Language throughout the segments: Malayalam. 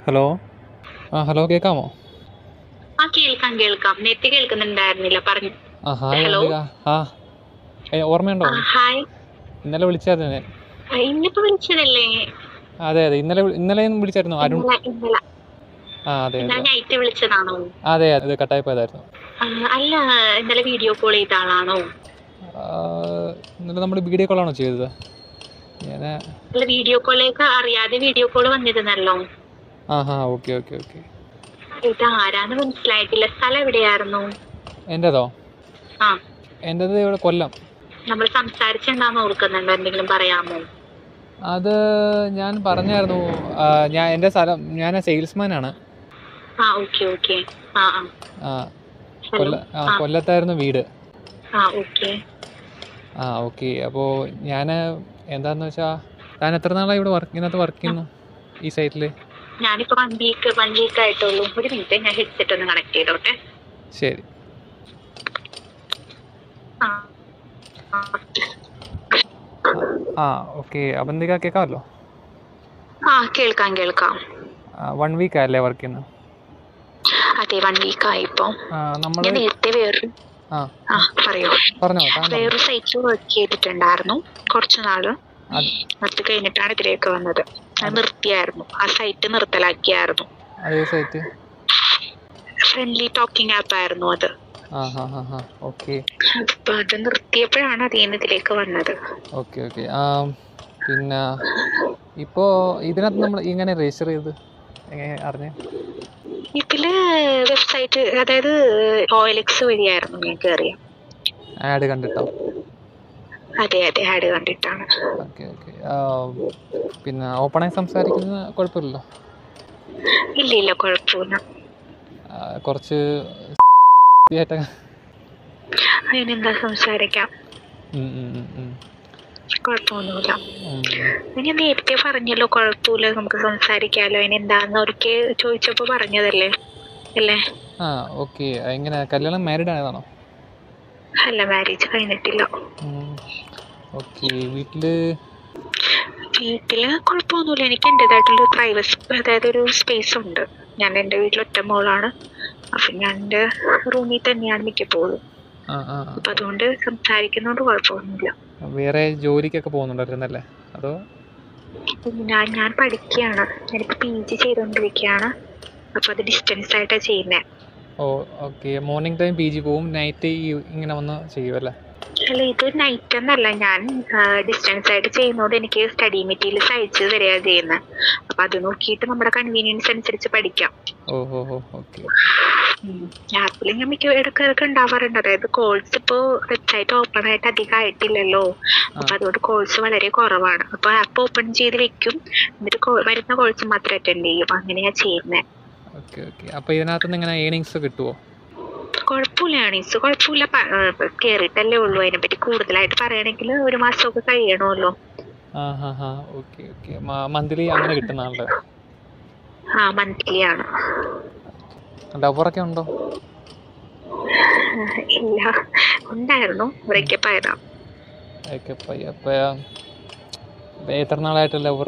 ഹലോ ആ ഹലോ കേൾക്കാമോ ആ കേൾക്കാം കേൾക്കാം നേരത്തെ കേൾക്കുന്നുണ്ടായിരുന്നില്ല പറഞ്ഞു ആ ഹായ് Hello. അംബിക ആ ഏ, ഓർമ്മയുണ്ടോ ആ, ഹായ് ഇന്നലെ വിളിച്ചായിരുന്നു ഞാൻ ആ, ഇന്നിപ്പോ വിളിച്ചതല്ലേ അതെ അതെ ഇന്നലെ വി- ഇന്നലെയും വിളിച്ചായിരുന്നു അരുൺ ഇന്നലെ ഇന്നലെ ആ അതെ ഇന്നലെ അതെ നൈറ്റ് വിളിച്ചതാണോ അതെ അതെ കട്ടായി പോയതായിരുന്നു ആ, അല്ല ഇന്നലെ വീഡിയോ കോൾ ചെയ്ത ആളാണോ ആ, ഇന്നലെ നമ്മൾ വീഡിയോ കോളാണോ ചെയ്തത് ഞാൻ അല്ല വീഡിയോ കോളേക്ക് അറിയാതെ വീഡിയോ കോൾ വന്നിരുന്നല്ലോ ആ ഹാ ഓക്കെ ഓക്കെ ഓക്കെ ഇത് ആരാന്ന് മനസ്സിലായിട്ടില്ല സ്ഥലം എവിടെയായിരുന്നു എൻ്റെതോ ആ എൻ്റെത് ഇവിടെ കൊല്ലം നമ്മൾ സംസാരിച്ചെന്താന്ന് ഓർക്കുന്നുണ്ടോ എന്തെങ്കിലും പറയാമോ അത് ഞാൻ പറഞ്ഞായിരുന്നു ആ, ഞാൻ എൻ്റെ സ്ഥലം ഞാൻ സെയിൽസ്മാനാണ് ആ ഓക്കെ ഓക്കെ ആ ആ ആ ഹലോ കൊല്ല ആ കൊല്ലത്തായിരുന്നു വീട് ആ ഓക്കെ ആ ഓക്കെ അപ്പോൾ ഞാൻ എന്താന്ന് വെച്ചാൽ താൻ എത്ര നാളായി ഇവിടെ വർക്ക് ഇതിനകത്ത് വർക്ക് ചെയ്യുന്നു ഈ സൈറ്റിൽ ഞാനിപ്പോ വൺ വീക്ക് വൺ വീക്ക് ആയിട്ടുള്ളൂ ഒരു മിനിറ്റ് ഞാൻ ഹെഡ്സെറ്റ് ഒന്ന് കണക്ട് ചെയ്തോട്ടെ ശരി ആ ആ. ആ ഓക്കെ അവന്തിക കേൾക്കാമല്ലോ ആ കേൾക്കാം കേൾക്കാം വൺ വീക്ക് അല്ലേ വർക്ക് ചെയ്യുന്നത് അതെ വൺ വീക്ക് ആയിപ്പോ നമ്മൾ ഞാൻ നേരത്തെ വേറൊരു ആ ആ പറയൂ പറഞ്ഞോ താൻ പറഞ്ഞോ. വേറൊരു സൈറ്റിൽ വർക്ക് ചെയ്തിട്ടുണ്ടായിരുന്നു കുറച്ചു നാള് അത് അത് കഴിഞ്ഞിട്ടാണ് ഇതിലേക്ക് വന്നത് അത് നിർത്തിയായിരുന്നു ആ സൈറ്റ് നിർത്തലാക്കിയായിരുന്നു അതേ സൈറ്റ് ഫ്രണ്ട്ലി ടോക്കിംഗ് ആപ്പ് ആയിരുന്നു അത് ആ ഹാ ഹാ ഹാ ഓക്കെ അപ്പൊ അത് നിർത്തിയപ്പോഴാണ് അതിൽ നിന്ന് ഇതിലേക്ക് വന്നത് ഓക്കെ ഓക്കെ പിന്നെ ഇപ്പോൾ ഇതിനകത്ത് നമ്മൾ ഇങ്ങനെ രജിസ്റ്റർ ചെയ്ത് എങ്ങനെ അറിഞ്ഞേ ഇതില് വെബ്സൈറ്റ് അതായത് ഓയിലെക്സ് വഴിയായിരുന്നു ഞാൻ കയറിയ ആഡ് കണ്ടിട്ടോ അതെ അതെ ആഡ് കണ്ടിട്ടാണ് ഓക്കെ ഓക്കെ പിന്നെ ഓപ്പണായി സംസാരിക്കുന്നത് കുഴപ്പമില്ലല്ലോ ഇല്ല ഇല്ല കുഴപ്പമില്ല ആ, കുറച്ച് ആയിട്ട് അതിനെന്താ സംസാരിക്കാം ഉം, ഉം, ഉം, ഉം. കുഴപ്പമൊന്നുമില്ല ഉം. ഞാൻ നേരത്തെ പറഞ്ഞല്ലോ കുഴപ്പമില്ല നമുക്ക് സംസാരിക്കാലോ അതിനെന്താന്ന് ഒരിക്കൽ ചോദിച്ചപ്പോ പറഞ്ഞതല്ലേ അല്ലേ ആ ഓക്കെ എങ്ങനെ കല്യാണം മാരീഡ് ആയതാണോ അല്ല മാരേജ് കഴിഞ്ഞിട്ടില്ല ഓക്കെ വീട്ടിൽ വീട്ടില് കുഴപ്പമൊന്നുമില്ല എനിക്ക് എൻ്റെതായിട്ടുള്ള പ്രൈവസി അതായത് ഒരു സ്പേസ് ഉണ്ട് ഞാൻ എൻ്റെ വീട്ടിൽ ഒറ്റ മോളാണ് അപ്പൊ ഞാൻ എൻ്റെ റൂമിൽ തന്നെയാണ് മിക്കപ്പോഴും ആ ആ അപ്പൊ അതുകൊണ്ട് സംസാരിക്കുന്നതുകൊണ്ട് കുഴപ്പമൊന്നുമില്ല വേറെ ജോലിക്കൊക്കെ പോകുന്നുണ്ടായിരുന്നല്ലേ അതോ ഞാൻ ഞാൻ പഠിക്കുകയാണ് ഞാനിപ്പോ പി ജി ചെയ്തുകൊണ്ടിരിക്കുകയാണ് അപ്പൊ അത് ഡിസ്റ്റൻസ് ആയിട്ടാണ് ചെയ്യുന്നത് ഓ okay morning time P G പോവും നൈറ്റ് ഇങ്ങനെ വന്ന് ചെയ്യുമല്ലേ അല്ല ഇത് നൈറ്റ് എന്നല്ല ഞാൻ ഡിസ്റ്റൻസ് ആയിട്ട് ചെയ്യുന്നതുകൊണ്ട് എനിക്ക് സ്റ്റഡി മെറ്റീരിയൽസ് അയച്ചു തരിക ചെയ്യുന്നത് അപ്പൊ അത് നോക്കിയിട്ട് നമ്മുടെ കൺവീനിയൻസ് അനുസരിച്ച് പഠിക്കാം ഓ ഓ ഓ ഓക്കെ ആപ്പിൽ ഞാൻ മിക്ക ഇടയ്ക്കിടയ്ക്ക് ഉണ്ടാവാറുണ്ട് അതായത് കോഴ്സ് ഇപ്പോ വെബ്സൈറ്റ് ഓപ്പൺ ആയിട്ട് അധികം ആയിട്ടില്ലല്ലോ അപ്പൊ അതുകൊണ്ട് കോഴ്സ് വളരെ കുറവാണ് അപ്പൊ ആപ്പ് ഓപ്പൺ ചെയ്ത് വെക്കും എന്നിട്ട് കോ- വരുന്ന കോഴ്സ് മാത്രം അറ്റൻഡ് ചെയ്യും അങ്ങനെയാ ചെയ്യുന്നത് ഓക്കെ ഓക്കെ അപ്പോൾ ഇതിനകത്തുനിന്ന് ഇങ്ങനെ ഏണിങ്സ് കിട്ടുമോ കുഴപ്പമില്ല ഏണീസ് കുഴപ്പമില്ല പ- ഏഹ് കേറിയിട്ടല്ലേ ഉള്ളൂ അതിനെപ്പറ്റി കൂടുതലായിട്ട് പറയണമെങ്കിൽ ഒരു മാസമൊക്കെ കഴിയണമല്ലോ ആ ഹാ ഹാ ഓക്കെ ഓക്കെ മന്ത്ലി അങ്ങനെ കിട്ടുന്നതാണല്ലേ ആ മന്ത്ലി ആണ് ലവറൊക്കെ ഉണ്ടോ ഏഹ് ഇല്ല ഉണ്ടായിരുന്നു ബ്രേക്കപ്പ് ആയതാ ഒക്കെ പയ്യ അപ്പോൾ എത്ര നാളായിട്ട് ലവർ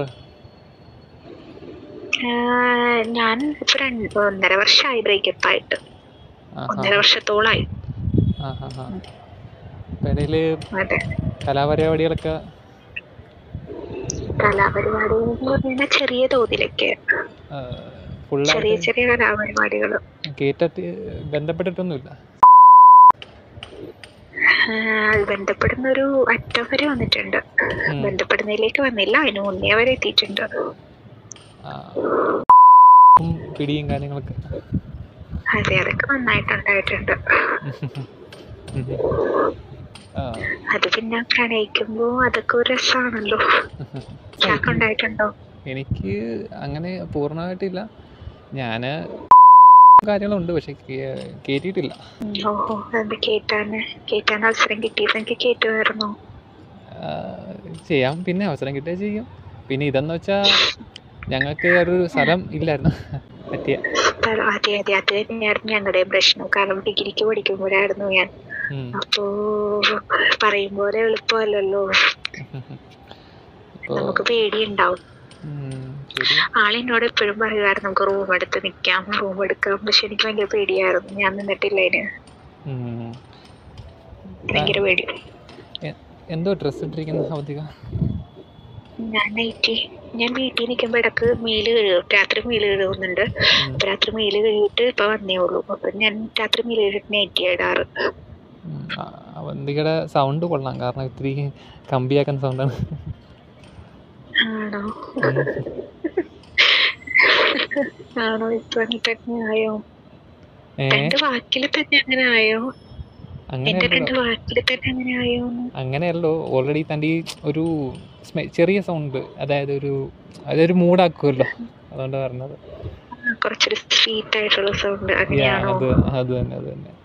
ഏഹ് ഞാൻ ഇപ്പൊ രണ്ട് ഒന്നര വർഷമായി ബ്രേക്കപ്പ് ആയിട്ട് ആ ഹാ ഒന്നര വർഷത്തോളായി ആ ഹാ ഹാ അപ്പോൾ ഇടയിൽ അതെ കലാപരിപാടികളൊക്കെ കലാപരിപാടികൾ എന്ന് പറഞ്ഞാൽ ചെറിയ തോതിലൊക്കെ ചെറിയ ഫുള്ളായിട്ട് ചെറിയ കലാപരിപാടികൾ കേട്ടിട്ട് ബന്ധപ്പെട്ടിട്ടൊന്നുമില്ല ബന്ധപ്പെടുന്ന ഒരു അറ്റം വരെ വന്നിട്ടുണ്ട് ഉം. ബന്ധപ്പെടുന്നതിലേക്ക് വന്നില്ല അതിന് മുന്നേ വരെ എത്തിയിട്ടുണ്ട് ആ. ഉം, പിടിയും കാര്യങ്ങളൊക്കെ അതെ അതൊക്കെ നന്നായിട്ടുണ്ടായിട്ടുണ്ട് ഉം. ആ. അത് പിന്നെ പ്രണയിക്കുമ്പോ അതൊക്കെ ഒരു രസമാണല്ലോ ചാക്ക് ഉണ്ടായിട്ടുണ്ടോ എനിക്ക് അങ്ങനെ പൂർണ്ണമായിട്ടില്ല ഞാൻ കാര്യങ്ങളുണ്ട് പക്ഷെ കേ- കേറ്റിയിട്ടില്ല ഉം, ഓഹോ അത് കേട്ടാന് കേട്ടാൻ അവസരം കിട്ടിയത് എനിക്ക് കേട്ടുമായിരുന്നു ആ, ചെയ്യാം പിന്നെ അവസരം കിട്ടിയാൽ ചെയ്യും പിന്നെ ഇതെന്ന് വെച്ചാൽ ഞങ്ങൾക്ക് ഒരു സ്ഥലം ഇല്ലായിരുന്നു പറ്റിയ സ്ഥലം- അതെ അതെ അത് തന്നെയായിരുന്നു ഞങ്ങളുടെ പ്രശ്നം കാരണം ഡിഗ്രിക്ക് പഠിക്കുമ്പോഴായിരുന്നു ഞാൻ ഉം. അപ്പോ പറയും പോലെ എളുപ്പമല്ലല്ലോ ഇപ്പോൾ നമുക്ക് പേടിയുണ്ടാവും ഉം, ശരി ആളെന്നോട് എപ്പോഴും പറയുമായിരുന്നു നമുക്ക് റൂം എടുത്ത് നിക്കാം റൂം എടുക്കാം പക്ഷെ എനിക്ക് ഭയങ്കര പേടിയായിരുന്നു ഞാൻ നിന്നിട്ടില്ല അതിന് ഉം. ഭയങ്കര പേടി എ- എന്തോ ഡ്രസ്സ് ഇട്ടിരിക്കുന്ന അവധിക ഞാൻ നൈറ്റി ഞാൻ വീട്ടിൽ നിൽക്കുമ്പോ ഇടക്ക് മീല് കഴുകും രാത്രി മീല് കഴുകുന്നുണ്ട് ഉം. അപ്പൊ രാത്രി മീല് കഴുകിയിട്ട് ഇപ്പൊ വന്നേ ഉള്ളൂ അപ്പൊ ഞാൻ രാത്രി മീല് കഴുകിയിട്ട് നൈറ്റി ഇടാറ് ഉം. ആ, അവന്തികയുടെ സൗണ്ട് കൊള്ളാം കാരണം ഇത്തിരി കമ്പിയാക്കുന്ന സൗണ്ടാണ് ആണോ ആണോ ഇപ്പൊ തന്നെ ആയോ ഏ എന്റെ വാക്കിൽ തന്നെ അങ്ങനെ ആയോ എന്റെ അങ്ങനെയല്ലോ രണ്ട് വാക്കിൽ തന്നെ അങ്ങനെ ആയോ അങ്ങനെയല്ലോ ഓൾറെഡി തൻ്റെ ഈ ഒരു സ്മെ- ചെറിയ സൗണ്ട് അതായത് ഒരു അതൊരു മൂടാക്കുമല്ലോ അതുകൊണ്ട് പറഞ്ഞത് കുറച്ചൊരു സ്വീറ്റ് ആയിട്ടുള്ള സൗണ്ട് യാ, അങ്ങനെയാണോ അത് അത് തന്നെ അത് തന്നെ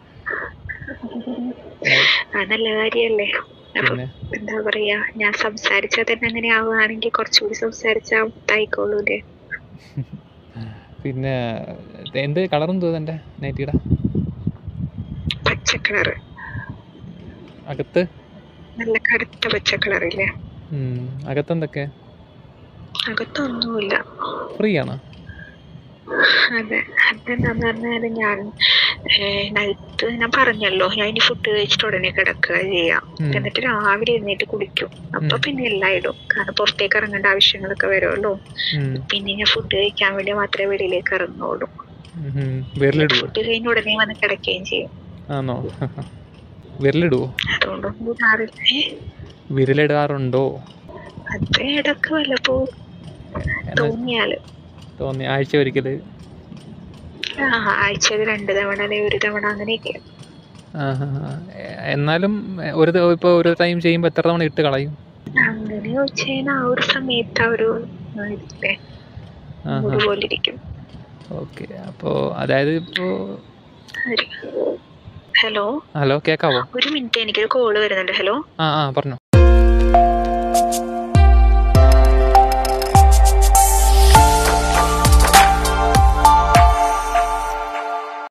അത് നല്ല കാര്യല്ലേ അപ്പൊ പിന്നെ എന്താ പറയാ ഞാൻ സംസാരിച്ചാൽ തന്നെ അങ്ങനെ ആവുകയാണെങ്കിൽ കുറച്ചുകൂടി സംസാരിച്ചാൽ ഇതായിക്കോളൂല്ലേ പിന്നെ എന്ത് കളറും തോന്നുന്നു എൻ്റെ നൈറ്റിയുടെ പച്ച കളറ് അകത്ത് നല്ല കടുത്ത പച്ച കളറില്ലേ ഉം. അകത്തെന്തൊക്കെ അകത്തൊന്നുമില്ല ഫ്രീ ആണോ അതെ അതെന്താന്ന് പറഞ്ഞാല് ഞാൻ നൈറ്റ് ഞാൻ പറഞ്ഞല്ലോ ഞാൻ ഇനി ഫുഡ് കഴിച്ചിട്ട് ഉടനെ കിടക്കുക ചെയ്യാം ഉം. എന്നിട്ട് രാവിലെ എഴുന്നേറ്റ് കുടിക്കും അപ്പൊ ഉം. പിന്നെ എല്ലാം ഇടും കാരണം പുറത്തേക്ക് ഇറങ്ങേണ്ട ആവശ്യങ്ങളൊക്കെ വരുമല്ലോ ഉം. പിന്നെ ഞാൻ ഫുഡ് കഴിക്കാൻ വേണ്ടി മാത്രമേ വെളിയിലേക്ക് ഇറങ്ങുള്ളൂ ഉം. വിരലിടുവോ ഫുഡ് കഴിഞ്ഞ ഉടനെ വന്ന് കിടക്കുകയും ചെയ്യും ആണോ വിരലിടുവോ അതുകൊണ്ടൊന്നും ഇടാറില്ല ഏ, വിരലിടാറുണ്ടോ അത് ഇടക്ക് വല്ലപ്പോ എന്ന് തോന്നിയാല് തോന്നി ആഴ്ച ഒരിക്കല് ആ ആഴ്ചയിൽ രണ്ട് തവണ അല്ലെങ്കിൽ ഒരു തവണ അങ്ങനെയൊക്കെ ആഹാ. എ- എന്നാലും എ, ഒരു ദ- ഇപ്പൊ ഒരു ടൈം ചെയ്യുമ്പോൾ എത്ര തവണ ഇട്ട് കളയും അങ്ങനെ ചോദിച്ചു കഴിഞ്ഞാൽ ആ ഒരു സമയത്ത് ആ ഒരു ആ, ഇതില്ലേ, മൂട് പോലെ ഇരിക്കും ഓക്കെ അപ്പോൾ അതായത് ഇപ്പോൾ ഹലോ ഹലോ കേൾക്കാവോ ഒരു മിനിറ്റ് എനിക്കൊരു കോള് വരുന്നുണ്ട് ഹലോ ആ ആ പറഞ്ഞോ